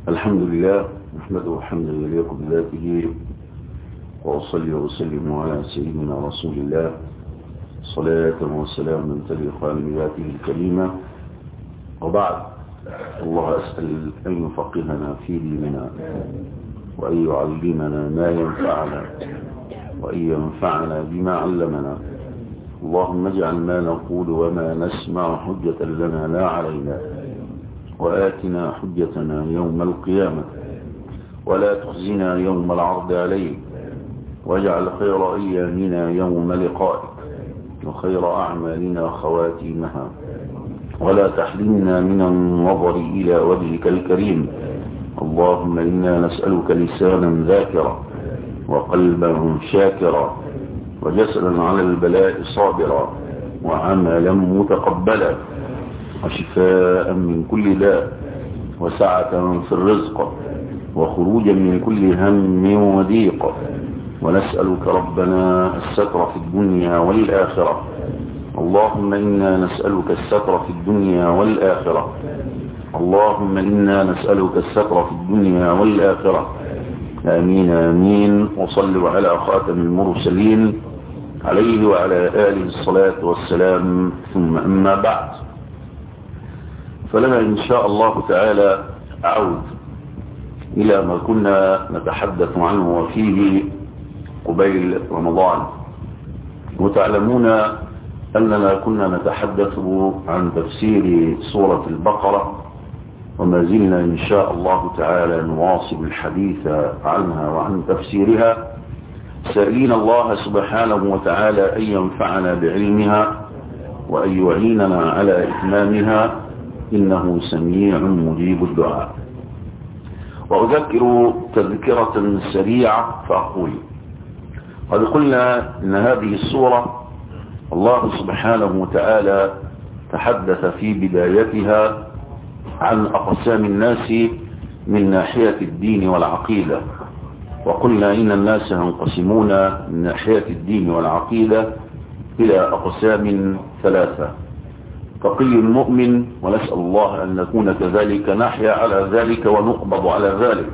الحمد لله نحمده حمدا يليق بذاته وأصلي وأسلم على سيدنا رسول الله صلاة وسلاما تليقان بذاته الكريمة وبعد الله أسأل أن يفقهنا في ديننا وأن يعلمنا ما ينفعنا وأن ينفعنا بما علمنا اللهم اجعل ما نقول وما نسمع حجة لنا لا علينا وآتنا حجتنا يوم القيامة ولا تخزنا يوم العرض عليك واجعل خير أيامنا يوم لقائك وخير أعمالنا خواتيمها ولا تحرمنا من النظر إلى وجهك الكريم اللهم إنا نسألك لسانا ذاكرا وقلبا شاكرا وجسدا على البلاء صابرا وعملا متقبلا وشفاء من كل داء وسعة في الرزق وخروجا من كل هم وضيق ونسألك ربنا الستر في الدنيا والآخرة اللهم إنا نسألك الستر في الدنيا والآخرة اللهم إنا نسألك الستر في الدنيا والآخرة آمين آمين وصلوا على خاتم المرسلين عليه وعلى آله الصلاة والسلام ثم أما بعد فلنا إن شاء الله تعالى أعود إلى ما كنا نتحدث عنه وفيه قبيل رمضان وتعلمون أننا كنا نتحدث عن تفسير سورة البقرة وما زلنا إن شاء الله تعالى نواصل الحديث عنها وعن تفسيرها سائلين الله سبحانه وتعالى أن ينفعنا بعلمها وأن يعيننا على إتمامها إنه سميع مجيب الدعاء وأذكر تذكرة سريعة فأقول قد قلنا إن هذه السورة الله سبحانه وتعالى تحدث في بدايتها عن أقسام الناس من ناحية الدين والعقيدة وقلنا إن الناس ينقسمون من ناحية الدين والعقيدة إلى أقسام ثلاثة تقي مؤمن ونسأل الله أن نكون كذلك نحيا على ذلك ونقبض على ذلك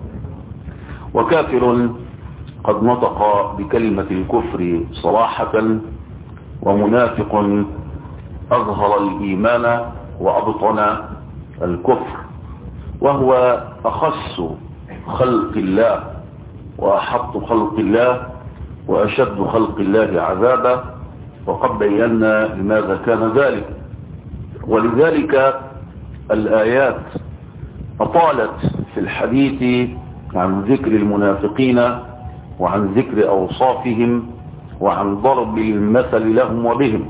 وكافر قد نطق بكلمة الكفر صراحة ومنافق أظهر الإيمان وأبطن الكفر وهو أخص خلق الله وأحط خلق الله وأشد خلق الله عذابا وقد بينا لماذا كان ذلك ولذلك الآيات أطالت في الحديث عن ذكر المنافقين وعن ذكر أوصافهم وعن ضرب المثل لهم وبهم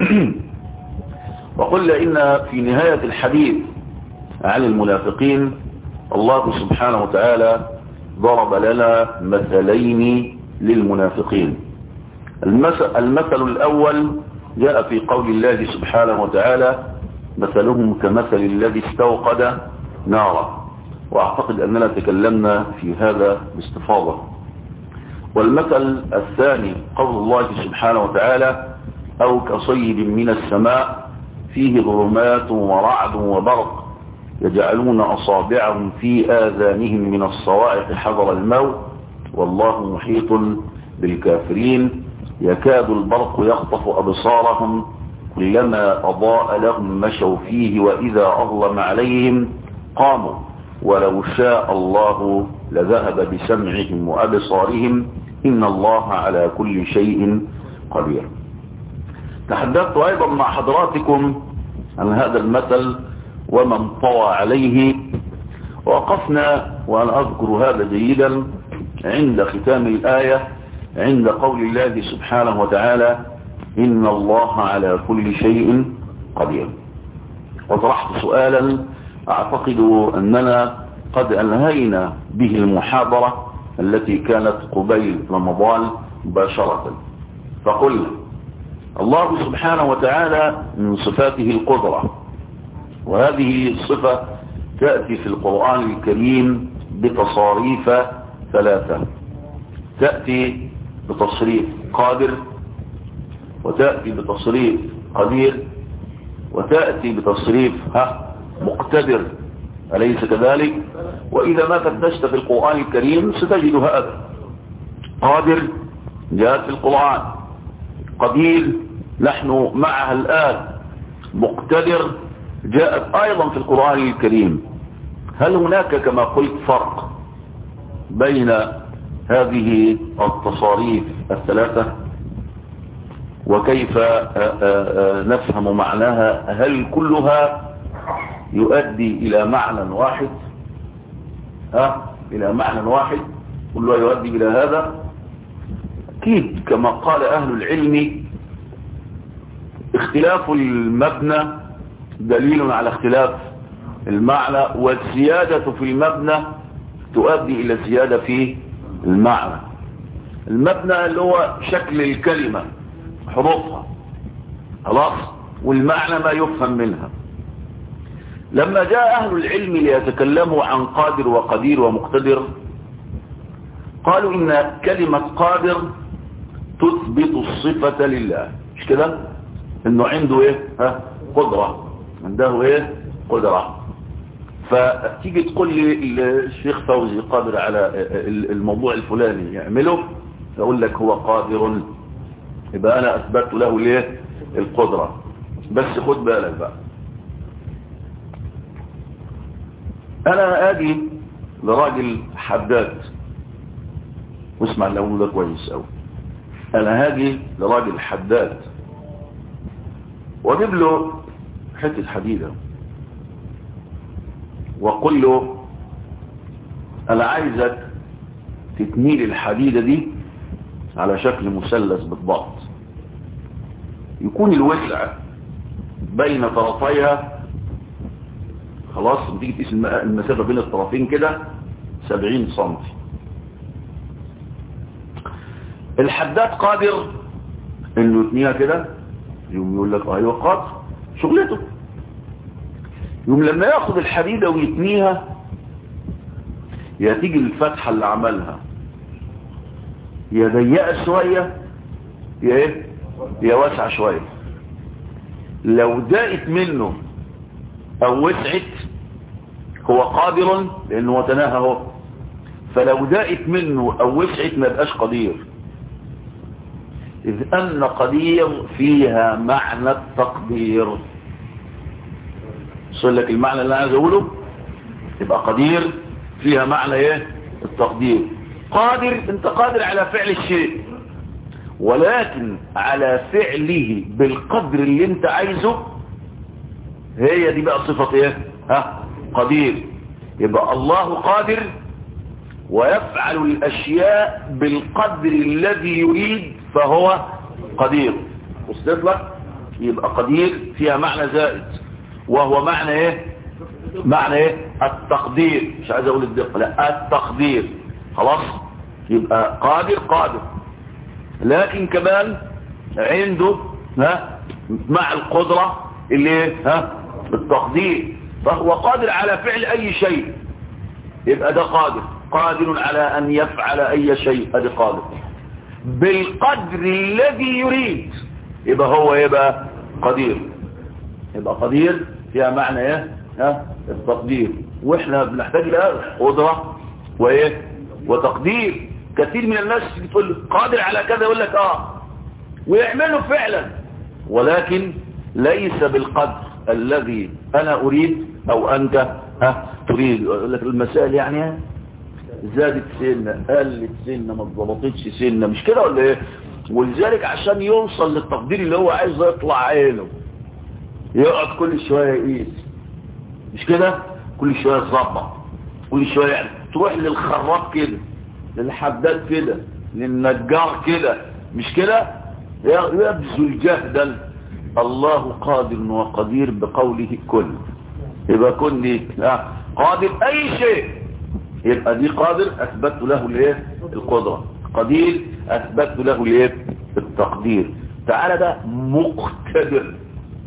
وقلنا إن في نهاية الحديث عن المنافقين الله سبحانه وتعالى ضرب لنا مثلين للمنافقين المثل, المثل الأول جاء في قول الله سبحانه وتعالى مثلهم كمثل الذي استوقد نارا وأعتقد أننا تكلمنا في هذا باستفاضة والمثل الثاني قول الله سبحانه وتعالى أو كصيب من السماء فيه ظلمات ورعد وبرق يجعلون أصابعهم في آذانهم من الصواعق حذر الموت والله محيط بالكافرين يكاد البرق يخطف أبصارهم كلما أضاء لهم مشوا فيه وإذا أظلم عليهم قاموا ولو شاء الله لذهب بسمعهم وأبصارهم إن الله على كل شيء قدير تحدثت أيضا مع حضراتكم عن هذا المثل ومن طوى عليه وقفنا وأنا أذكر هذا جيدا عند ختام الآية عند قول الله سبحانه وتعالى إن الله على كل شيء قدير وطرحت سؤالا أعتقد أننا قد أنهينا به المحاضرة التي كانت قبيل رمضان مباشرة فقلنا الله سبحانه وتعالى من صفاته القدرة وهذه الصفة تأتي في القرآن الكريم بتصاريف ثلاثة تأتي بتصريف قادر وتأتي بتصريف قدير وتأتي بتصريف ها مقتدر أليس كذلك وإذا ما فتشت في القرآن الكريم ستجد هذا قادر جاءت في القرآن قدير نحن معها الآن مقتدر جاءت أيضا في القرآن الكريم هل هناك كما قلت فرق بين هذه التصاريف الثلاثة وكيف نفهم معناها هل كلها يؤدي إلى معنى واحد ها إلى معنى واحد كلها يؤدي إلى هذا أكيد كما قال أهل العلم اختلاف المبنى دليل على اختلاف المعنى والزيادة في المبنى تؤدي إلى زيادة في المعنى المبنى اللي هو شكل الكلمة حروفها خلاص والمعنى ما يفهم منها لما جاء أهل العلم ليتكلموا عن قادر وقدير ومقتدر قالوا إن كلمة قادر تثبت الصفة لله مش كده انه عنده ايه ها قدرة عنده ايه قدرة فتيجي تقول لي الشيخ فوزي قادر على الموضوع الفلاني يعمله اقول لك هو قادر يبقى انا اثبت له ليه القدرة بس خد بالك بقى انا اجي لراجل حداد واسمع اللي ده كويس قوي انا هاجي لراجل حداد واجيب له حته حديده واقول له انا عايزك تتنيل الحديده دي على شكل مثلث بالضبط يكون الوسع بين طرفيها خلاص بتيجي تقيس المسافه بين الطرفين كده 70 سم الحداد قادر انه يتنيها كده يوم يقول لك ايوه قادر شغلته يوم لما ياخد الحديده ويتنيها يا تيجي الفتحه اللي عملها يا ضيقه شويه يا ايه يا واسعه شويه لو ضاقت منه او وسعت هو قادر لانه تناهى اهو فلو ضاقت منه او وسعت ما يبقاش قدير إذ أن قدير فيها معنى التقدير صل لك المعنى اللي أنا عايز أقوله يبقى قدير فيها معنى إيه التقدير قادر أنت قادر على فعل الشيء ولكن على فعله بالقدر اللي أنت عايزه هي دي بقى صفة إيه ها قدير يبقى الله قادر ويفعل الأشياء بالقدر الذي يريد فهو قدير وصلت لك يبقى قدير فيها معنى زائد وهو معنى ايه معنى ايه التقدير مش عايز اقول الدقه لا التقدير خلاص يبقى قادر قادر لكن كمان عنده ها مع القدره اللي ايه ها التقدير فهو قادر على فعل اي شيء يبقى ده قادر قادر على ان يفعل اي شيء ادي قادر بالقدر الذي يريد يبقى هو يبقى قدير يبقى قدير فيها معنى ايه ها التقدير واحنا بنحتاج لها قدرة وايه وتقدير كثير من الناس بتقول قادر على كذا يقول لك اه ويعمله فعلا ولكن ليس بالقدر الذي انا اريد او انت ها تريد يقول لك المسائل يعني زادت سنة قلت سنة ما اتظبطتش سنة مش كده ولا ايه ولذلك عشان يوصل للتقدير اللي هو عايز يطلع عينه يقعد كل شوية يقيس مش كده كل شوية يظبط كل شوية يعني تروح للخراط كده للحداد كده للنجار كده مش كده يبذل جهدا الله قادر وقدير بقوله كل يبقى كل قادر اي شيء يبقى دي قادر اثبت له الايه القدره قدير اثبت له الايه التقدير تعالى ده مقتدر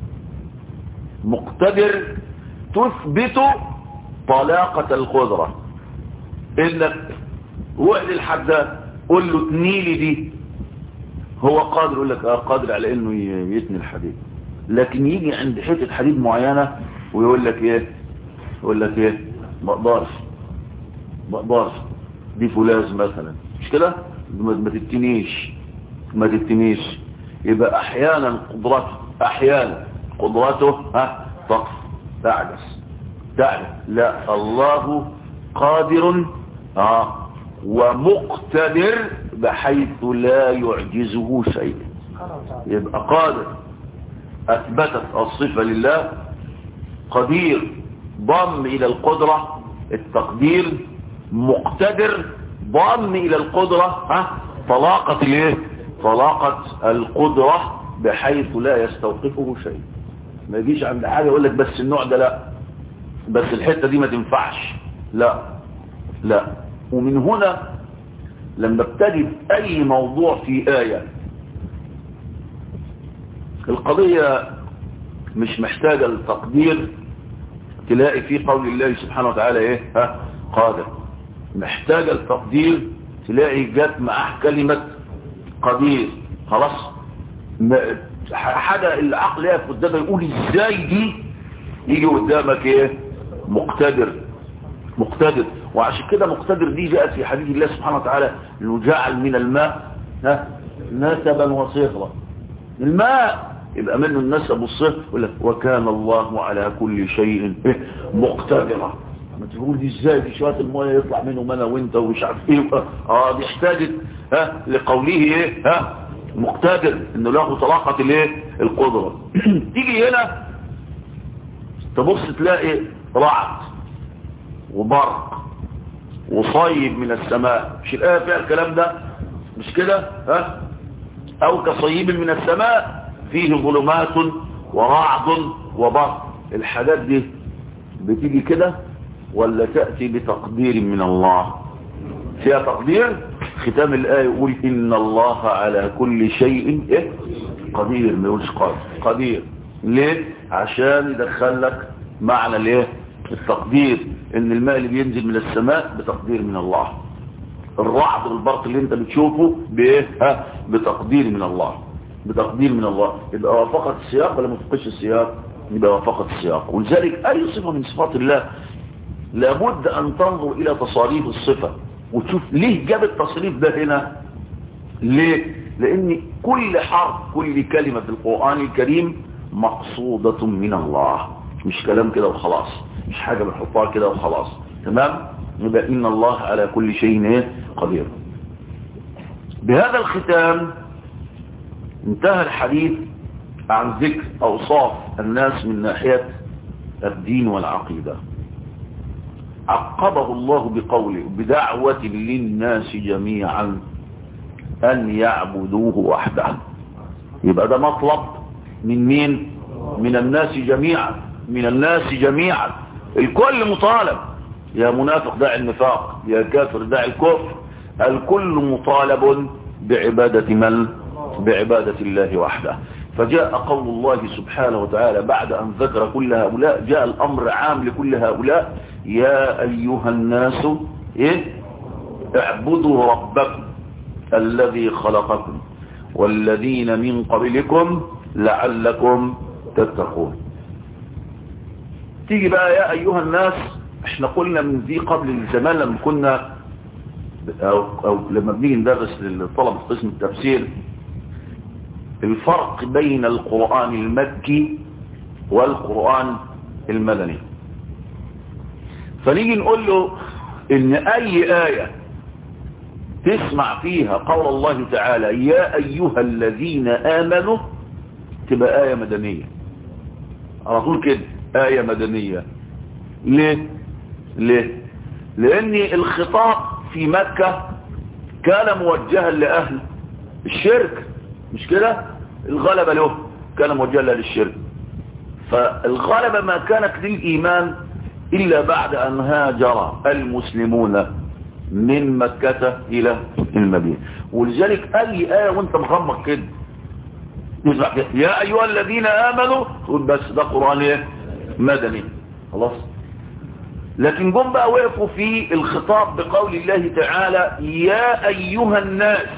مقتدر تثبت طلاقة القدرة انك روح للحداد قول له تنيلي دي هو قادر يقول لك اه قادر على انه يتني الحديد لكن يجي عند حتة حديد معينة ويقول لك ايه يقول لك ايه ما اقدرش ما اقدرش دي فولاذ مثلا مش كده ما تتنيش ما تتنيش يبقى احيانا قدرته احيانا قدرته ها تقف تعجز تعجز لا الله قادر اه ومقتدر بحيث لا يعجزه شيء يبقى قادر اثبتت الصفة لله قدير ضم الى القدرة التقدير مقتدر ضم الى القدرة ها طلاقة الايه طلاقة القدرة بحيث لا يستوقفه شيء ما يجيش عند حاجة يقول لك بس النوع ده لا بس الحتة دي ما تنفعش لا لا ومن هنا لما ابتدي اي موضوع في آية القضية مش محتاجة لتقدير تلاقي في قول الله سبحانه وتعالى ايه ها قادر محتاجة لتقدير تلاقي جت معاه كلمة قدير خلاص حاجة العقل يقف قدامك يقول ازاي دي يجي قدامك ايه مقتدر مقتدر وعشان كده مقتدر دي جاءت في حديث الله سبحانه وتعالى انه جعل من الماء ها نسبا وصهرا الماء يبقى منه النسب والصهر يقول لك وكان الله على كل شيء مقتدرا ما تقول دي ازاي دي شويه الميه يطلع منهم انا وانت ومش عارف ايه اه دي احتاجت ها لقوله ايه ها مقتدر انه له طلاقه الايه القدره تيجي هنا تبص تلاقي رعد وبرق وصيب من السماء مش الايه فيها الكلام ده مش كده ها او كصيب من السماء فيه ظلمات ورعد وبرق الحاجات دي بتيجي كده ولا تأتي بتقدير من الله فيها تقدير ختام الآية يقول إن الله على كل شيء إيه؟ قدير ما يقولش قادر قدير ليه عشان يدخل لك معنى الايه التقدير ان الماء اللي بينزل من السماء بتقدير من الله الرعد والبرق اللي انت بتشوفه بايه ها بتقدير من الله بتقدير من الله يبقى وافقت السياق ولا ما وافقش السياق يبقى وافقت السياق ولذلك اي صفه من صفات الله لابد ان تنظر الى تصاريف الصفه وتشوف ليه جاب التصريف ده هنا ليه لان كل حرف كل كلمه في القران الكريم مقصوده من الله مش كلام كده وخلاص مش حاجه بنحطها كده وخلاص تمام يبقى ان الله على كل شيء ايه قدير بهذا الختام انتهى الحديث عن ذكر اوصاف الناس من ناحيه الدين والعقيده عقبه الله بقوله بدعوة للناس جميعا أن يعبدوه وحده يبقى ده مطلب من مين من الناس جميعا من الناس جميعا الكل مطالب يا منافق داعي النفاق يا كافر داعي الكفر الكل مطالب بعبادة من بعبادة الله وحده فجاء قول الله سبحانه وتعالى بعد أن ذكر كل هؤلاء جاء الأمر عام لكل هؤلاء يا أيها الناس إيه؟ اعبدوا ربكم الذي خلقكم والذين من قبلكم لعلكم تتقون تيجي بقى يا أيها الناس احنا قلنا من ذي قبل الزمان لما كنا أو, أو لما بنيجي ندرس للطلبة قسم التفسير الفرق بين القرآن المكي والقرآن المدني فنيجي نقول له ان اي آية تسمع فيها قول الله تعالى يا ايها الذين امنوا تبقى آية مدنية على طول كده آية مدنية ليه ليه لان الخطاب في مكة كان موجها لأهل الشرك مش كده الغلبة له كان موجها للشرك فالغلبة ما كانت للإيمان إلا بعد أن هاجر المسلمون من مكة إلى المدينة ولذلك أي آية وانت مغمق كده تسمع كده يا أيها الذين آمنوا تقول بس ده قرآن ايه مدني خلاص لكن جم بقى وقفوا في الخطاب بقول الله تعالى يا أيها الناس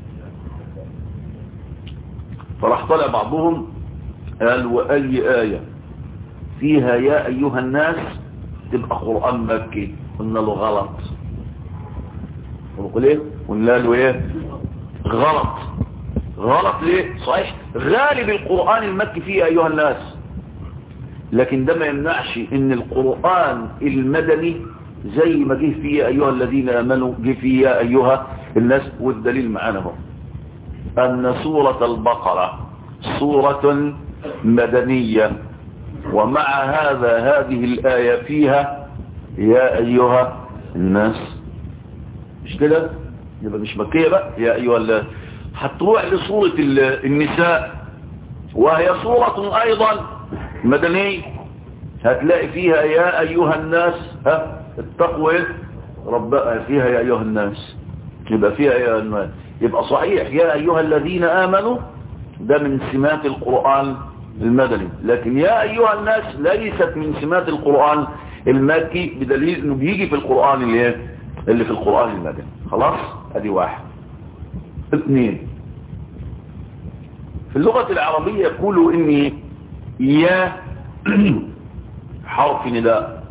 فراح طلع بعضهم قال وأي آية فيها يا أيها الناس تبقى قرآن مكي قلنا له غلط ونقول ايه قلنا له ايه غلط غلط ليه صحيح غالب القرآن المكي فيه ايها الناس لكن ده ما يمنعش ان القرآن المدني زي ما جه فيه ايها الذين امنوا جه فيه يا ايها الناس والدليل معانا هو ان سورة البقرة سورة مدنية ومع هذا هذه الآية فيها يا أيها الناس مش كده يبقى مش مكية بقى يا أيها الناس هتروح لصورة النساء وهي صورة أيضا مدنية هتلاقي فيها يا أيها الناس ها التقوى رب فيها يا أيها الناس يبقى فيها يا أيها الناس يبقى صحيح يا أيها الذين آمنوا ده من سمات القرآن المدني لكن يا أيها الناس ليست من سمات القرآن المكي بدليل انه بيجي في القرآن اللي, اللي في القرآن المدني خلاص ادي واحد اثنين في اللغة العربية يقولوا اني يا حرف نداء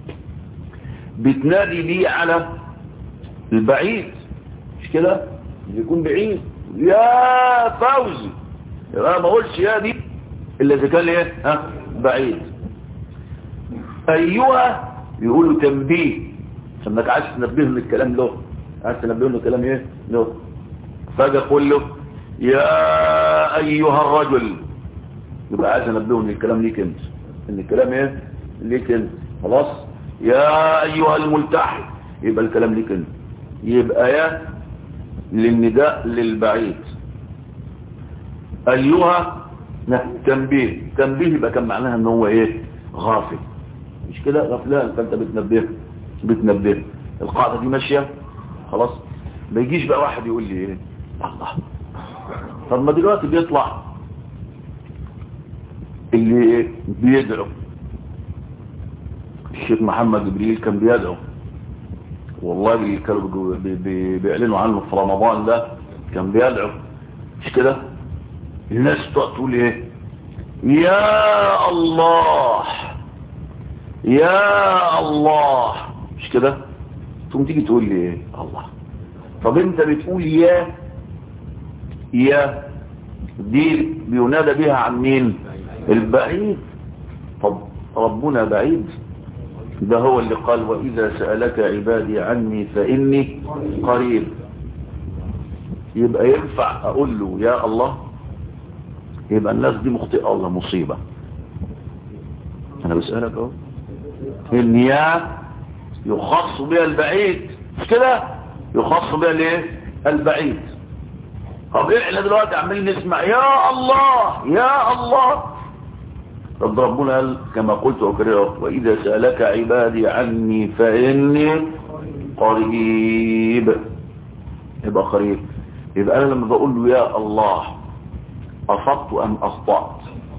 بتنادي لي على البعيد مش كده يكون بعيد يا فوزي يبقى ما اقولش يا دي الا اذا كان ايه ها بعيد ايها يقولوا تنبيه انك عايز تنبههم الكلام له عايز تنبههم الكلام ايه له فاجي اقول له يا ايها الرجل يبقى عايز انبههم الكلام ليك انت ان الكلام ايه ليك انت خلاص يا ايها الملتحي يبقى الكلام ليك انت يبقى يا للنداء للبعيد ايها تنبيه تنبيه يبقى كان معناها ان هو ايه غافل مش كده غفلان فانت بتنبه بتنبه القاعده دي ماشيه خلاص ما يجيش بقى واحد يقول لي ايه الله طب ما دلوقتي بيطلع اللي بيدعو الشيخ محمد جبريل كان بيدعو والله اللي كانوا بيعلنوا عنه في رمضان ده كان بيدعو مش كده الناس تقول ايه يا الله يا الله مش كده تقوم تيجي تقول لي ايه الله طب انت بتقول يا يا دي بينادى بها عن مين البعيد طب ربنا بعيد ده هو اللي قال وإذا سألك عبادي عني فإني قريب يبقى ينفع أقول له يا الله يبقى الناس دي مخطئة ولا مصيبة أنا بسألك أهو النياه يخص بها البعيد مش كده يخص بها الايه البعيد طب احنا دلوقتي عمالين نسمع يا الله يا الله طب ربنا قال كما قلت وكرره واذا سالك عبادي عني فاني قريب يبقى قريب يبقى انا لما بقول له يا الله اصبت ام اخطات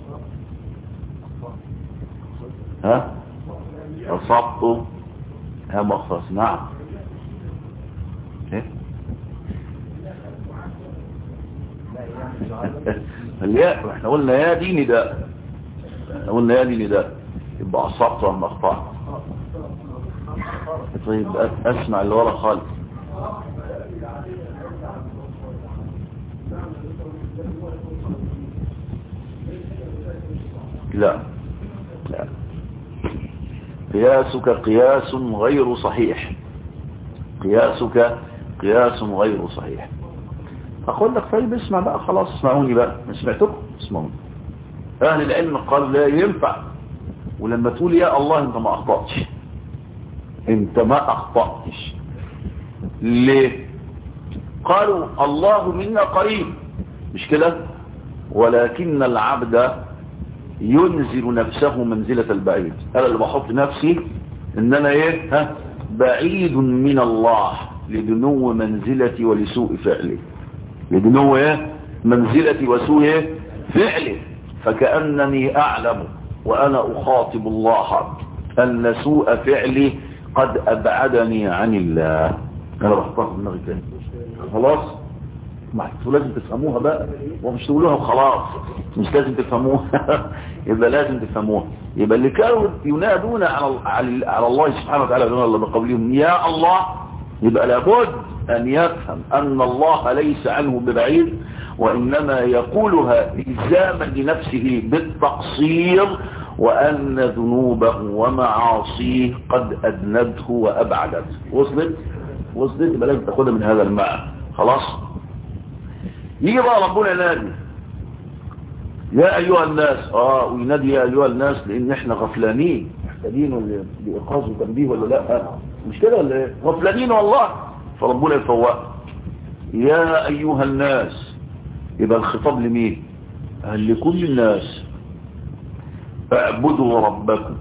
ها اصبت ام اخطات نعم ايه الياء احنا قلنا يا دي نداء احنا قلنا يا دي نداء يبقى اصبت ام اخطات طيب اسمع اللي ورا خالص لا لا قياسك قياس غير صحيح قياسك قياس غير صحيح اقول لك طيب اسمع بقى خلاص اسمعوني بقى ما سمعتكم اسمعوني اهل العلم قالوا لا ينفع ولما تقول يا الله انت ما اخطأتش انت ما اخطأتش ليه قالوا الله منا قريب مش كده ولكن العبد ينزل نفسه منزلة البعيد انا اللي بحط نفسي ان انا ايه ها بعيد من الله لدنو منزلتي ولسوء فعلي لدنو ايه منزلتي وسوء ايه فعلي فكأنني اعلم وانا اخاطب الله ان سوء فعلي قد ابعدني عن الله انا بحطها في دماغي تاني خلاص ما انتوا لازم تفهموها بقى ومش تقولوها وخلاص مش لازم تفهموها يبقى لازم تفهموها يبقى اللي كانوا ينادون على على, على الله سبحانه وتعالى الله بقولهم يا الله يبقى لابد أن يفهم أن الله ليس عنه ببعيد وإنما يقولها إلزاما لنفسه بالتقصير وأن ذنوبه ومعاصيه قد أدنته وأبعدته وصلت وصلت يبقى لازم تاخدها من هذا المعنى خلاص يجي بقى ربنا ينادي يا أيها الناس آه وينادي يا أيها الناس لأن إحنا غفلانين محتاجين لإيقاظ وتنبيه ولا لا مش كده ولا إيه غفلانين والله فربنا يفوق يا أيها الناس يبقى الخطاب لمين هل لكل الناس اعبدوا ربكم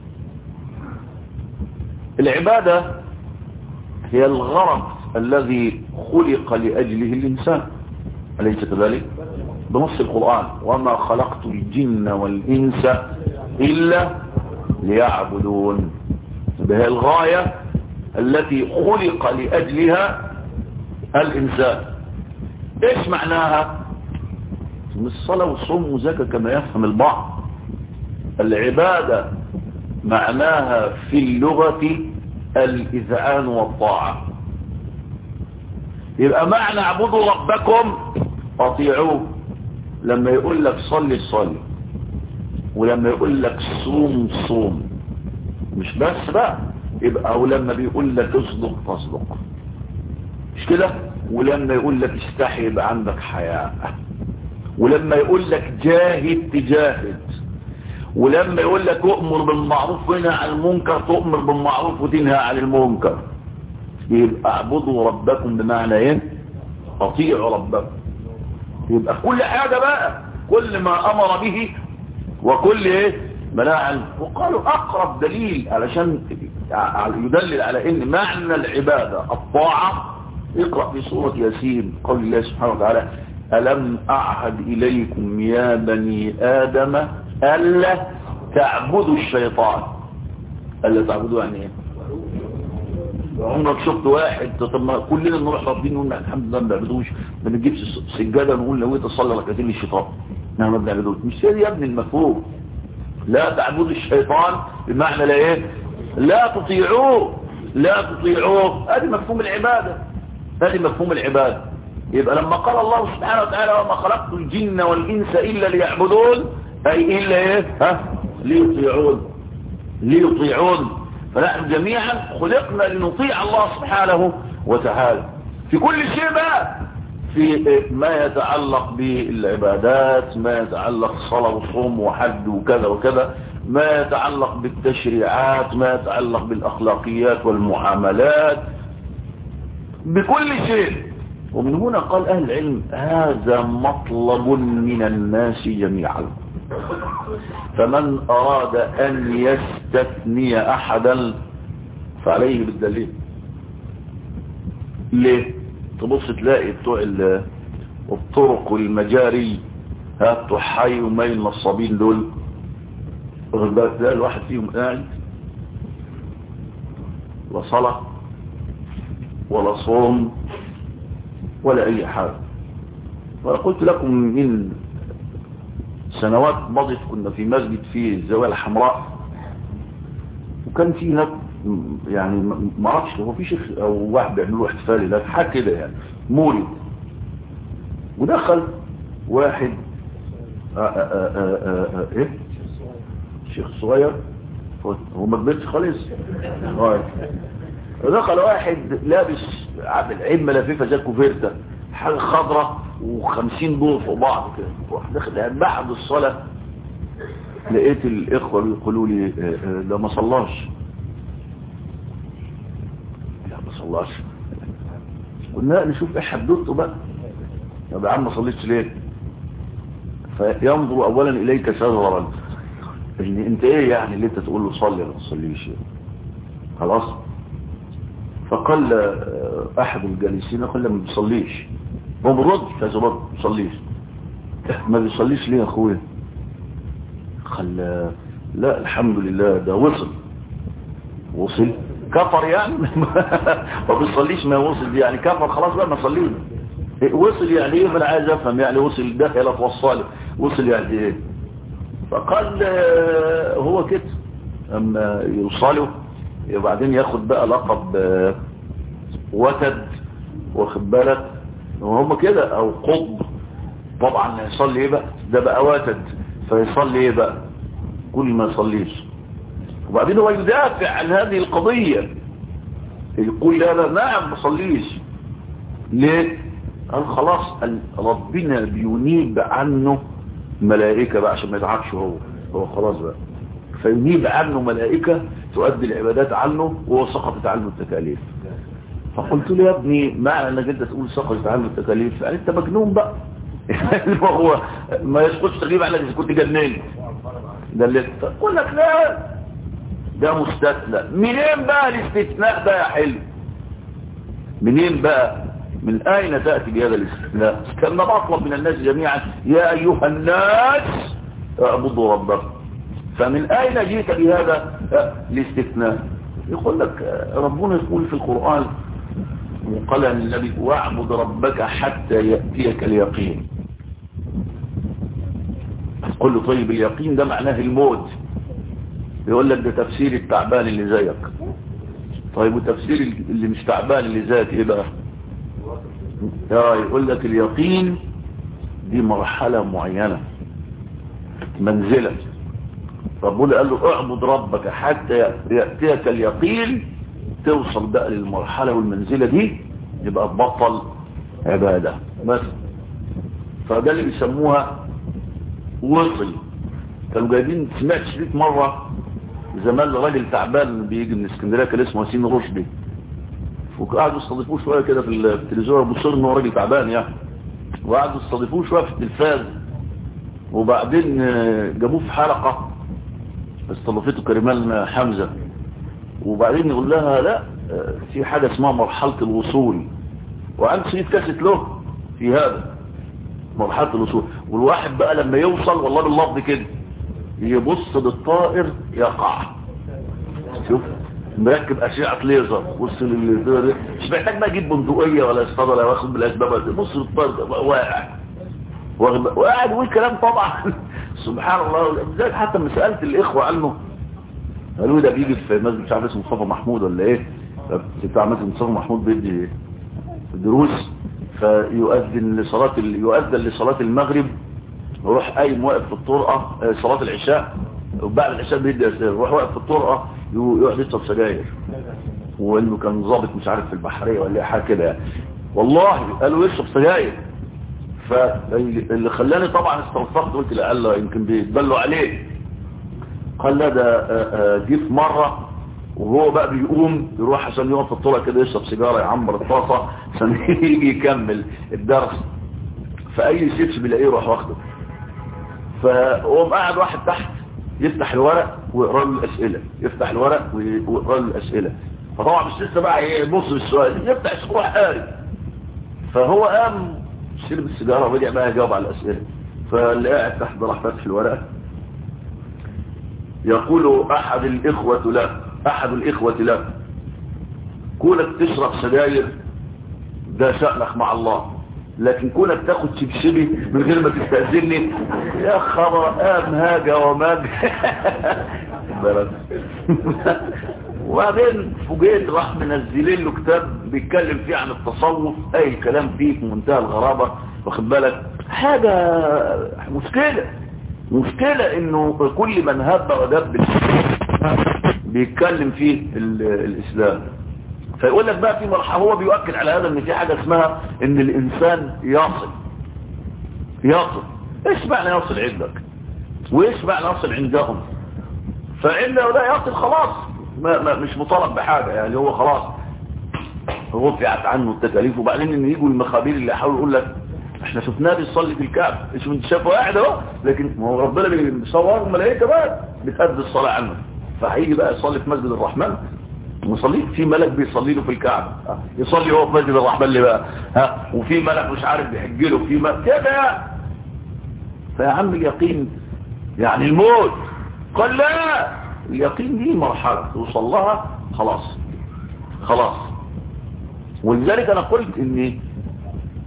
العبادة هي الغرض الذي خلق لأجله الإنسان أليس كذلك بنص القرآن وما خلقت الجن والإنس إلا ليعبدون هي الغاية التي خلق لأجلها الإنسان إيش معناها من الصلاة والصوم وزكاة كما يفهم البعض العبادة معناها في اللغة الإذعان والطاعة يبقى معنى اعبدوا ربكم اطيعوه لما يقول لك صلي صلي ولما يقول لك صوم صوم مش بس بقى يبقى ولما بيقول لك اصدق تصدق مش كده ولما يقول لك استحي يبقى عندك حياء ولما يقول لك جاهد تجاهد ولما يقول لك اؤمر بالمعروف وانهى عن المنكر تؤمر بالمعروف وتنهى عن المنكر يبقى اعبدوا ربكم بمعنى ايه اطيعوا ربكم يبقى كل حاجة بقى كل ما امر به وكل ايه مناعا وقالوا اقرب دليل علشان يدلل على ان معنى العبادة الطاعة اقرأ في سورة ياسين قول الله سبحانه وتعالى ألم أعهد إليكم يا بني آدم ألا تعبدوا الشيطان ألا تعبدوا يعني ايه عمرك شفت واحد طب ما كلنا نروح ربنا نقول الحمد لله ما بنعبدوش ما بنجيبش سجاده نقول لو انت تصلي ركعتين للشيطان نعم ما بنعبدوش مش يا ابني المفهوم لا تعبدوا الشيطان بمعنى لا ايه لا تطيعوه لا تطيعوه هذه مفهوم العباده هذه مفهوم العباده يبقى لما قال الله سبحانه وتعالى وما خلقت الجن والانس الا ليعبدون اي الا ايه ها ليطيعون ليطيعون فنحن جميعا خلقنا لنطيع الله سبحانه وتعالى في كل شيء بقى في ما يتعلق بالعبادات ما يتعلق صلاة وصوم وحج وكذا وكذا ما يتعلق بالتشريعات ما يتعلق بالأخلاقيات والمعاملات بكل شيء ومن هنا قال أهل العلم هذا مطلب من الناس جميعا فمن أراد أن يستثني أحدا فعليه بالدليل ليه تبص تلاقي بتوع الطرق والمجاري ها تحي وميل نصابين دول تلاقي الواحد فيهم قاعد لا صلاة ولا صوم ولا أي حاجة وقلت لكم من سنوات مضت كنا في مسجد في الزاوية الحمراء وكان في هناك يعني ما اعرفش هو في شيخ او واحد بيعملوا احتفال هناك حاجه كده يعني مولد ودخل واحد آآ آآ آآ ايه شيخ صغير هو ما كبرش خالص دخل واحد لابس عمة لفيفه زي كوفيرتا حاجه خضراء وخمسين دور فوق بعض كده واحد داخل يعني بعد الصلاة لقيت الإخوة بيقولوا لي ده ما صلاش لا ما صلاش قلنا نشوف ايه حدوته بقى طب يا عم ما صليتش ليه فينظر اولا اليك شغرا ان انت ايه يعني اللي انت تقول له صلي ما تصليش خلاص فقال احد الجالسين قال ما بيصليش هو برد كذا برد ما بيصليش ما بيصليش ليه يا اخويا قال لا الحمد لله ده وصل وصل كفر يعني ما بيصليش ما وصل دي يعني كفر خلاص بقى ما صلينا وصل يعني ايه انا عايز افهم يعني وصل ده لا توصله وصل يعني ايه فقال هو كده اما يوصله وبعدين ياخد بقى لقب وتد واخد بالك وهم كده او قطب طبعا يصلي ايه بقى ده بقى وتد فيصلي ايه بقى كل ما يصليش وبعدين هو يدافع عن هذه القضية يقول لا لا نعم ما صليش ليه قال خلاص ربنا بينيب عنه ملائكة بقى عشان ما يتعبش هو هو خلاص بقى فينيب عنه ملائكة تؤدي العبادات عنه وهو سقطت عنه التكاليف فقلت له يا ابني معنى انك انت تقول سقطت عنه التكاليف يعني انت مجنون بقى هو ما يسقطش تكليف عنك اذا كنت جنان ده اللي تقول لك لا ده مستثنى منين بقى الاستثناء ده يا حلو منين بقى من اين تأتي بهذا الاستثناء كان بطلب من الناس جميعا يا ايها الناس اعبدوا ربكم فمن اين جئت بهذا الاستثناء يقول لك ربنا يقول في القرآن وقال للنبي واعبد ربك حتى يأتيك اليقين قل له طيب اليقين ده معناه الموت يقول لك ده تفسير التعبان اللي زيك طيب وتفسير اللي مش تعبان اللي زيك ايه بقى يا يقول لك اليقين دي مرحلة معينة منزلة ربنا قال له اعبد ربك حتى يأتيك اليقين توصل بقى للمرحلة والمنزلة دي يبقى تبطل عبادة بس فده اللي بيسموها وصل كانوا جايبين سمعت شريط مرة زمان راجل تعبان بيجي من اسكندريه كان اسمه ياسين رشدي وقعدوا يستضيفوه شويه كده في التلفزيون بصير انه راجل تعبان يعني وقعدوا يستضيفوه شويه في التلفاز وبعدين جابوه في حلقه استضافته كريمان حمزه وبعدين يقول لها لا في حاجه اسمها مرحله الوصول وعنده شريط كاسيت له في هذا مرحله الوصول والواحد بقى لما يوصل والله باللفظ كده يبص للطائر يقع شوف مركب اشعه ليزر بص للليزر مش محتاج بقى اجيب بندقيه ولا اصطاد ولا واخد بالاسباب بص للطائر واقع وقاعد يقول كلام طبعا سبحان الله ازاي حتى لما سالت الاخوه عنه قالوا ده بيجي في مسجد مش عارف اسمه مصطفى محمود ولا ايه بتاع مسجد مصطفى محمود بيدي دروس فيؤذن لصلاه يؤذن لصلاه المغرب يروح قايم واقف في الطرقه صلاه العشاء وبعد العشاء بيدي اسئله يروح واقف في الطرقه يقعد يشرب سجاير وانه كان ظابط مش عارف في البحريه ولا حاجه كده يعني والله قالوا يشرب سجاير فاللي خلاني طبعا استنصحت قلت لا الله يمكن بيتبلوا عليه قال لا ده جه في مره وهو بقى بيقوم يروح عشان يقف في الطرقه كده يشرب سيجاره يعمر الطاسه عشان يجي يكمل الدرس فاي شيبس بيلاقيه يروح واخده فهو قاعد واحد تحت يفتح الورق ويقرا له الاسئله يفتح الورق ويقرا له الاسئله فطبعا مش لسه بقى يبص للسؤال يفتح السؤال قاري فهو قام شرب السيجاره ورجع بقى يجاوب على الاسئله فاللي قاعد تحت ده راح فاتح الورقه يقول احد الاخوه له احد الاخوه له كونك تشرب سجاير ده شأنك مع الله لكن كونك تاخد شبشبي من غير ما تستأذني يا خبر قام هاجة وماج وبعدين فوجئت راح منزلين له كتاب بيتكلم فيه عن التصوف اي كلام فيه في منتهى الغرابة واخد بالك حاجة مشكلة مشكلة انه كل من هب ودب بيتكلم فيه الاسلام فيقول لك بقى في مرحلة هو بيؤكد على هذا ان في حاجة اسمها ان الانسان يصل يصل ايش معنى يصل عندك وايش معنى يصل عندهم فانه لا يصل خلاص ما ما مش مطالب بحاجة يعني هو خلاص رفعت عنه التكاليف وبعدين ان يجوا المخابير اللي يحاولوا يقول لك احنا شفناه بيصلي في الكعب ايش انت شايفه قاعد اهو لكن ما هو ربنا بيصور الملائكه بقى بتأدي الصلاه عنه فهيجي بقى يصلي في مسجد الرحمن مصلي في ملك بيصلي له في الكعبة يصلي هو في مسجد الرحمن اللي بقى ها وفي ملك مش عارف بيحج له في ملك كده فيا عم اليقين يعني الموت قال لا اليقين دي مرحلة توصل لها خلاص خلاص ولذلك انا قلت ان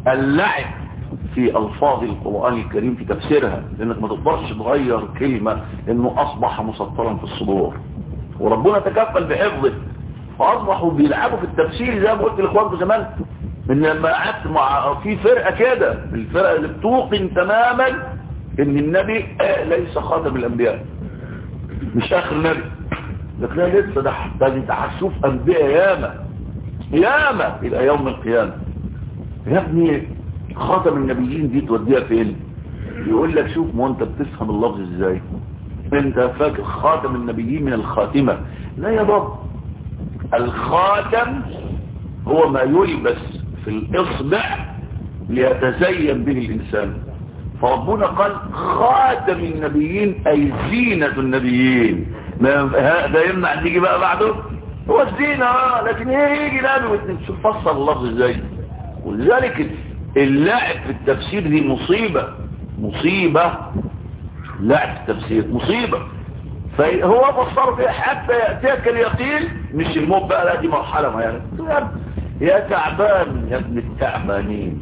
اللعب في الفاظ القرآن الكريم في تفسيرها لانك ما تقدرش تغير كلمة انه اصبح مسطرا في الصدور وربنا تكفل بحفظه فاصبحوا بيلعبوا في التفسير زي ما قلت لاخوانكم زمان ان لما قعدت مع في فرقة كده الفرقة اللي بتوقن تماما ان النبي ليس خاتم الانبياء مش اخر نبي لكن لسه ده ده انت هتشوف انبياء ياما ياما الى يوم القيامه يا ابني خاتم النبيين دي توديها فين يقول لك شوف ما انت بتفهم اللفظ ازاي انت فاكر خاتم النبيين من الخاتمه لا يا بابا الخاتم هو ما يلبس في الاصبع ليتزين به الانسان فربنا قال خاتم النبيين اي زينة النبيين ده يمنع تيجي بقى بعده هو الزينة اه لكن ايه يجي نبي شوف فصل اللفظ ازاي ولذلك اللعب في التفسير دي مصيبة مصيبة لعب في التفسير مصيبة فهو فسر فيها حتى يأتيك اليقين مش الموت بقى لا دي مرحلة ما يعني يا تعبان يا ابن التعبانين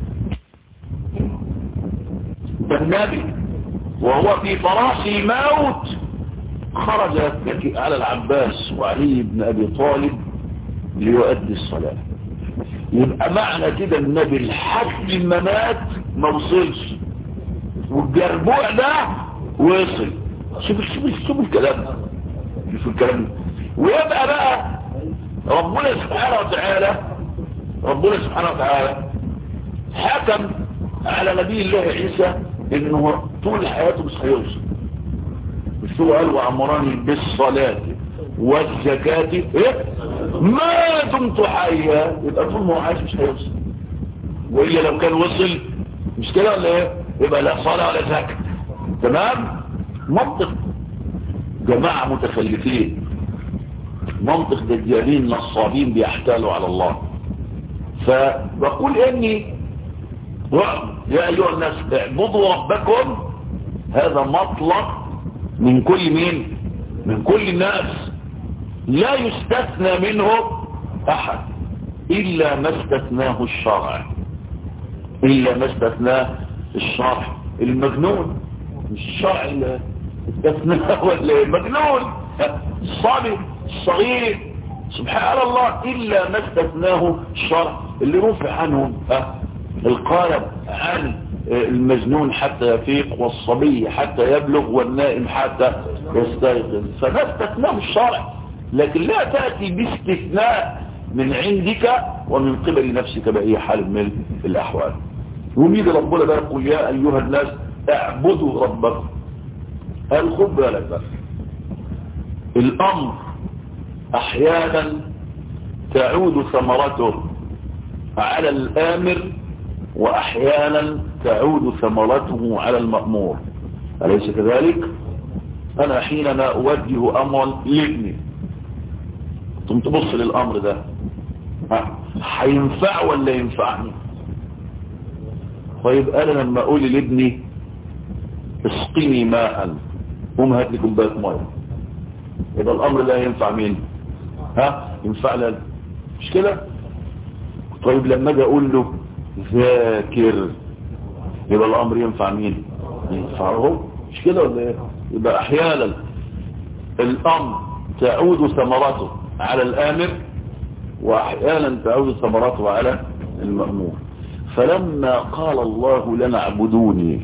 النبي وهو في فراش الموت خرج يتكئ على العباس وعلي بن أبي طالب ليؤدي الصلاة يبقى معنى كده النبي لحد ما مات ما وصلش والجربوع ده وصل شوف شوف شوف الكلام شوف الكلام ويبقى بقى ربنا سبحانه وتعالى ربنا سبحانه وتعالى حكم على نبي الله عيسى انه طول حياته مش هيوصل مش هو قال وامرني بالصلاة والزكاة ايه ما دمت حيا يبقى طول ما هو عايش مش هيوصل وإلا لو كان وصل مش كده ولا ايه يبقى لا صلاة ولا زكاة تمام منطق جماعة متخلفين منطق دجالين نصابين بيحتالوا على الله فبقول اني يا ايها الناس اعبدوا ربكم هذا مطلق من كل مين من كل الناس لا يستثنى منه احد الا ما استثناه الشرع الا ما استثناه الشرع المجنون مش الشرع اللي استثناه ولا المجنون الصبي الصغير سبحان الله الا ما استثناه الشرع اللي رفع عنهم القالب عن المجنون حتى يفيق والصبي حتى يبلغ والنائم حتى يستيقظ فده استثناء الشرع لكن لا تأتي باستثناء من عندك ومن قبل نفسك بأي حال من الأحوال وميد ربنا بقى يقول يا أيها الناس اعبدوا ربكم قال خد بالك بقى الأمر أحيانا تعود ثمرته على الآمر وأحيانا تعود ثمرته على المأمور أليس كذلك أنا حينما أوجه أمرا لابني ثم تبص للأمر ده هينفع ولا ينفعني طيب أنا لما أقول لابني اسقني ماء قوم هات لي كوبايه ميه يبقى الأمر لا ينفع مين ها ينفع لنا مش كده طيب لما اجي اقول له ذاكر يبقى الامر ينفع مين ينفعه مش كده ولا ايه يبقى احيانا الامر تعود ثمرته على الامر واحيانا تعود ثمرته على المأمور فلما قال الله لنا اعبدوني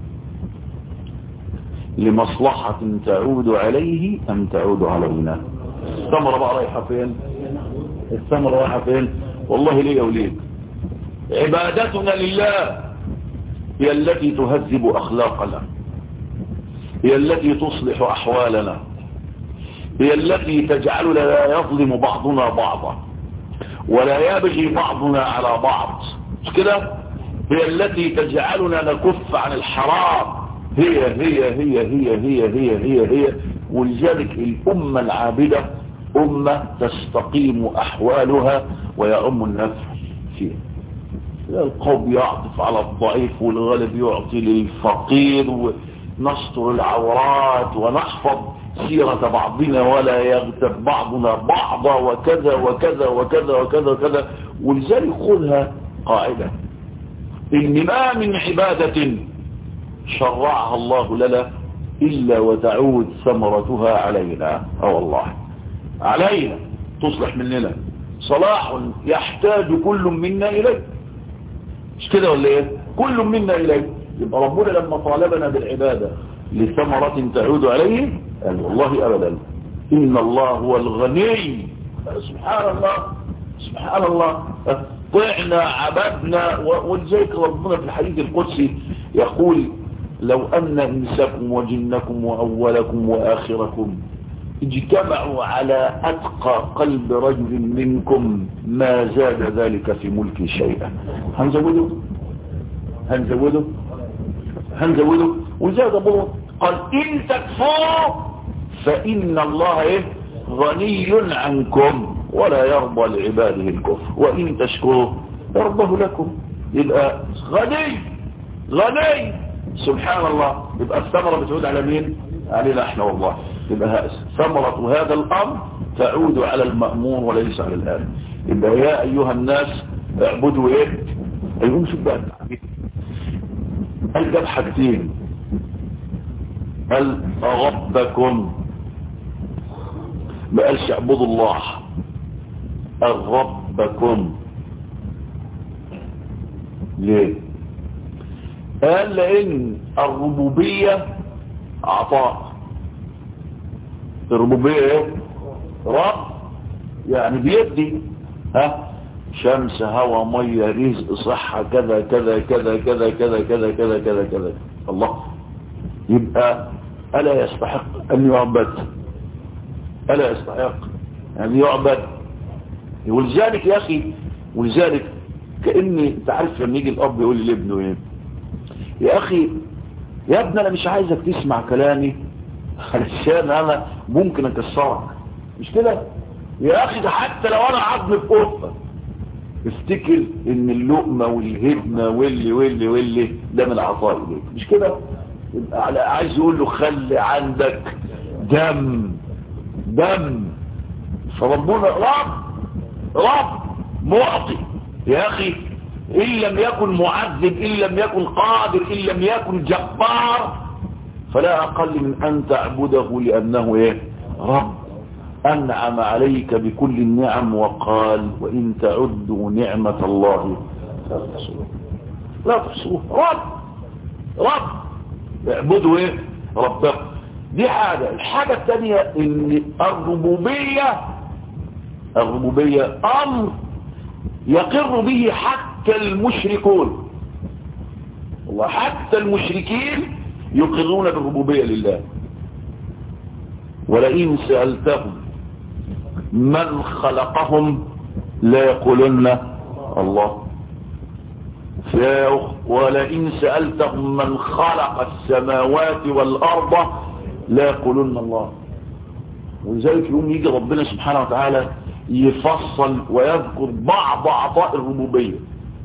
لمصلحة تعود عليه ام تعود علينا الثمرة بقى رايحة فين الثمرة رايحة فين والله ليه يا وليد عبادتنا لله هي التي تهذب أخلاقنا هي التي تصلح أحوالنا هي التي تجعلنا لا يظلم بعضنا بعضا ولا يبغي بعضنا على بعض مش كده هي التي تجعلنا نكف عن الحرام هي هي هي هي هي هي هي هي ولذلك الأمة العابدة أمة تستقيم أحوالها ويعم النفع فيها القوم يعطف على الضعيف والغالب يعطي للفقير ونستر العورات ونحفظ سيرة بعضنا ولا يغتب بعضنا بعضا وكذا وكذا وكذا وكذا وكذا ولذلك خذها قاعدة إن ما من عبادة شرعها الله لنا إلا وتعود ثمرتها علينا أو الله علينا تصلح مننا صلاح يحتاج كل منا إليه مش كده ولا ايه كل منا إليه يبقى ربنا لما طالبنا بالعبادة لثمرة تعود عليه قال والله أبدا إن الله هو الغني سبحان الله سبحان الله طعنا عبدنا ولذلك ربنا في الحديث القدسي يقول لو أن إنسكم وجنكم وأولكم وآخركم اجتمعوا على أتقى قلب رجل منكم ما زاد ذلك في ملك شيئا هنزوده هنزوده هنزوده وزاد أبوه قال إن تكفروا فإن الله إيه غني عنكم ولا يرضى لعباده الكفر وإن تشكروا يرضه لكم يبقى غني غني سبحان الله يبقى الثمرة بتعود على مين علينا احنا والله يبقى ثمرة هذا الأمر تعود على المأمور وليس على الآن يبقى يا أيها الناس اعبدوا ايه ايهم شو بقى قال جاب حاجتين قال ربكم ما قالش اعبدوا الله قال ربكم ليه قال لان الربوبية عطاء الربوبية ايه رب يعني بيدي ها شمس هوا مية رزق صحة كذا كذا كذا كذا كذا كذا كذا كذا كذا الله يبقى ألا يستحق أن يعبد ألا يستحق أن يعبد ولذلك يا أخي ولذلك كأني تعرف لما يجي الأب يقول لابنه ايه يا أخي يا ابني أنا مش عايزك تسمع كلامي علشان أنا ممكن أكسرك مش كده يا أخي ده حتى لو أنا عظم في قفة افتكر ان اللقمة والهدمة واللي واللي واللي ده من عطاء اليك مش كده يبقى عايز يقول له خلي عندك دم دم فربنا رب رب معطي يا اخي ان لم يكن معذب ان لم يكن قادر ان لم يكن جبار فلا اقل من ان تعبده لانه ايه رب أنعم عليك بكل النعم وقال وإن تعدوا نعمة الله لا تحصوها لا تحصوها رب رب اعبدوا ايه ربك دي حاجة الحاجة الثانية ان الربوبية الربوبية أمر يقر به حتى المشركون والله حتى المشركين يقرون بالربوبية لله ولئن سألتهم من خلقهم لا يقولن الله ولئن سألتهم من خلق السماوات والأرض لا يقولن الله ولذلك يوم يجي ربنا سبحانه وتعالى يفصل ويذكر بعض عطاء الربوبية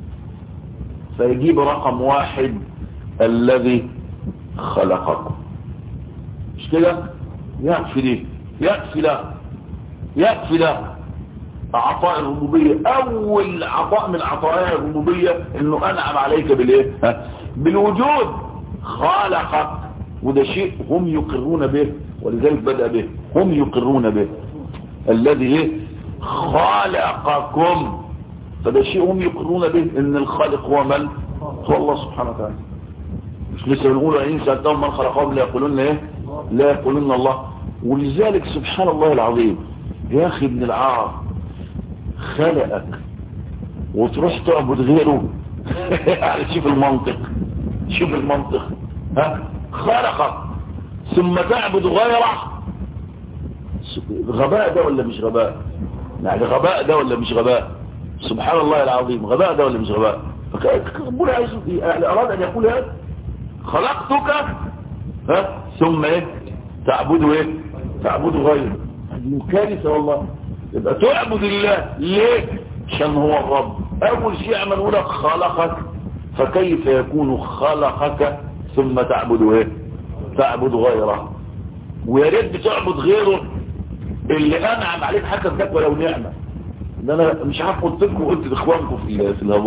فيجيب رقم واحد الذي خلقكم مش كده يكفي دي يكفي له يكفي له عطاء الربوبية اول عطاء من عطايا الربوبية انه انعم عليك بالايه بالوجود خالقك وده شيء هم يقرون به ولذلك بدأ به هم يقرون به الذي ايه خالقكم فده شيء هم يقرون به ان الخالق هو من هو الله سبحانه وتعالى مش لسه بنقول ان سألتهم من خلقهم لا يقولون ايه لا يقولون الله ولذلك سبحان الله العظيم يا اخي ابن العار خلقك وتروح تعبد غيره يعني شوف المنطق شوف المنطق ها خلقك ثم تعبد غيره غباء ده ولا مش غباء يعني غباء ده ولا مش غباء سبحان الله العظيم غباء ده ولا مش غباء ربنا عايز يعني اراد ان يقول هذا خلقتك ها ثم ايه تعبده ايه تعبده غيره هذه كارثه والله يبقى تعبد الله ليه عشان هو الرب اول شيء عمله لك خلقك فكيف يكون خلقك ثم تعبد ايه تعبد غيره ويا ريت بتعبد غيره اللي انعم عليك حتى بجد ولو نعمه ده انا مش عارف قلت لكم قلت لاخوانكم في في الهواء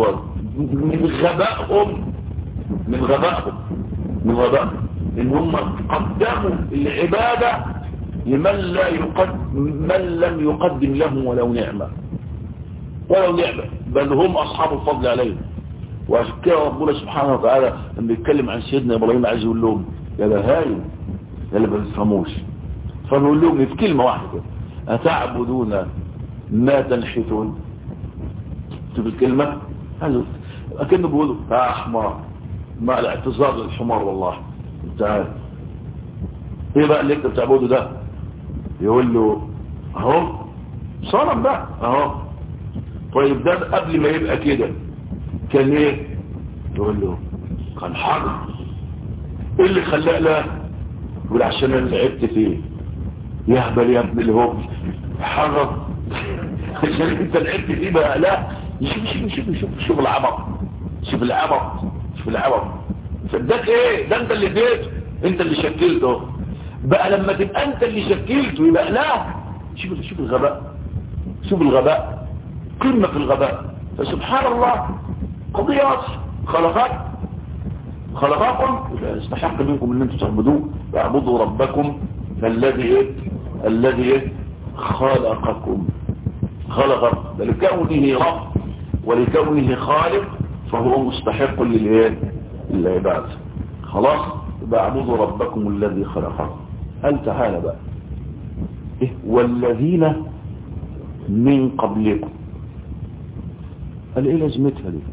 من غبائهم من غبائهم من غبائهم ان هم قدموا العبادة لمن لا يقدم من لم يقدم لهم ولو نعمة ولو نعمة بل هم اصحاب الفضل عليهم وعشان كده ربنا سبحانه وتعالى لما يتكلم عن سيدنا ابراهيم عايز يقول لهم يا بهايم يا اللي ما بتفهموش فنقول لهم في كلمة واحدة أتعبدون ما تنحتون شوف الكلمة أكنه بيقولوا يا أحمر مع الاعتذار للحمار والله تعال ايه بقى اللي انت بتعبده ده يقول له اهو صنم بقى اهو طيب ده قبل ما يبقى كده كان ايه يقول له كان حجر ايه اللي خلاه لا يقول عشان انا لعبت فيه يهبل يا ابن الهبل حجر عشان انت لعبت فيه بقى لا شوف شوف شوف شوف شوف العبط شوف العبط شوف العبط فداك ايه ده انت اللي اديته انت اللي شكلته بقى لما تبقى انت اللي شكلته يبقى لا شوف شوف الغباء شوف الغباء قمة في الغباء فسبحان الله قضيات خلقات خلقاكم يستحق منكم ان انتم تعبدوه اعبدوا ربكم الذي ايه الذي ايه خلقكم خلق لكونه رب ولكونه خالق فهو مستحق للايه للعباد خلاص يبقى اعبدوا ربكم الذي خلقكم قال تعالى بقى إيه والذين من قبلكم قال ايه لازمتها دي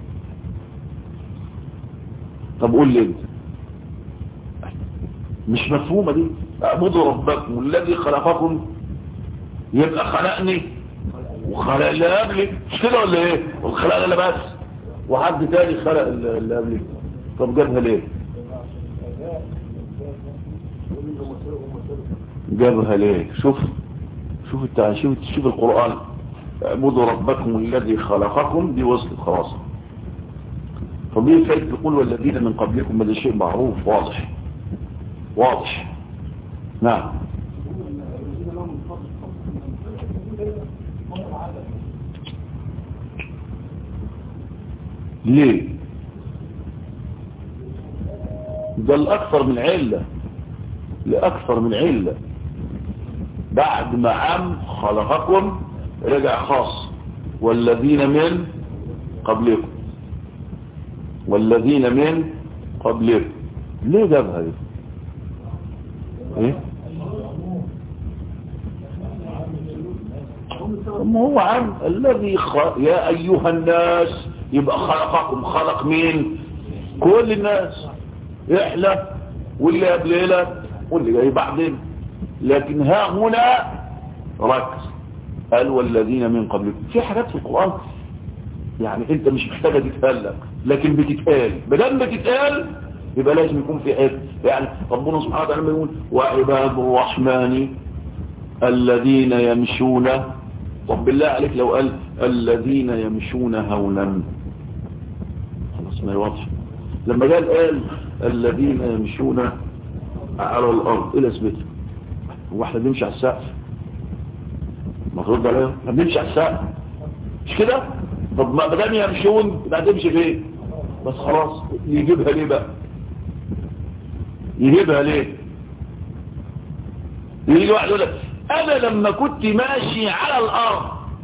طب قول لي انت مش مفهومة دي اعبدوا ربكم الذي خلقكم يبقى خلقني وخلق اللي قبلي مش كده ولا ايه وخلق انا بس وحد تاني خلق اللي قبلي طب جابها ليه جابها ليه شوف شوف التع... شوف شوف القرآن اعبدوا ربكم الذي خلقكم دي وصلت خلاص طبيعي فايت يقول والذين من قبلكم هذا شيء معروف واضح واضح نعم ليه ده الأكثر من علة لأكثر من علة بعد ما عم خلقكم رجع خاص والذين من قبلكم والذين من قبلكم ليه جابها دي ايه ما هو عم الذي خ... يا ايها الناس يبقى خلقكم خلق مين كل الناس احنا واللي قبلنا واللي جاي بعدين لكن ها هنا ركز قال والذين من قبلكم في حاجات في القرآن يعني انت مش محتاجة تتقال لك لكن بتتقال بدل بتتقال يبقى لازم يكون في حته يعني ربنا سبحانه وتعالى يقول وعباد الرحمن الذين يمشون طب بالله عليك لو قال الذين يمشون هونا خلاص ما واضح لما قال قال الذين يمشون على الارض ايه لازمتها هو احنا بنمشي على السقف المفروض عليهم احنا بنمشي على السقف مش كده طب ما دام يمشون يبقى تمشي فين بس خلاص يجيبها ليه بقى يجيبها ليه يجي واحد يقول لك انا لما كنت ماشي على الارض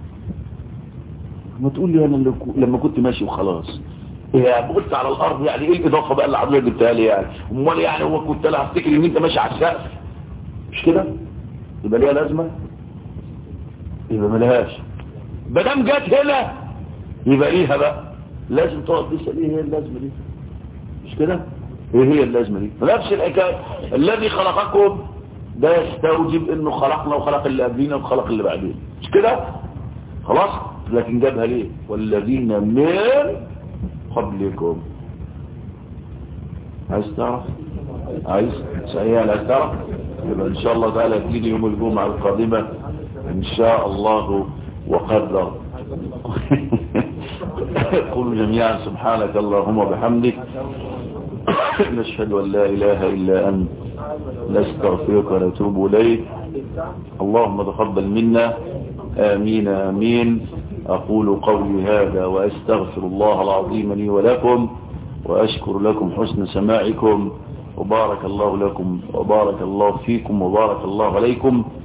ما تقول لي انا لما كنت ماشي وخلاص يعني قلت على الارض يعني ايه الاضافه بقى اللي حضرتك جبتها لي يعني امال يعني هو كنت انا هفتكر ان انت ماشي على السقف مش كده يبقى ليها لازمه يبقى ملهاش ما دام جت هنا يبقى ليها بقى لازم تقعد تسال ايه هي اللازمه دي مش كده ايه هي اللازمه دي نفس الحكايه الذي خلقكم ده يستوجب انه خلقنا وخلق اللي قبلينا وخلق اللي بعدين مش كده خلاص لكن جابها ليه والذين من قبلكم عايز تعرف عايز صحيح عايز تعرف يبقى ان شاء الله تعالى تيجي يوم الجمعه القادمه ان شاء الله وقدر قولوا جميعا سبحانك اللهم وبحمدك نشهد أن لا إله إلا أنت نستغفرك ونتوب إليك اللهم تقبل منا آمين آمين أقول قولي هذا وأستغفر الله العظيم لي ولكم وأشكر لكم حسن سماعكم وبارك الله لكم وبارك الله فيكم وبارك الله عليكم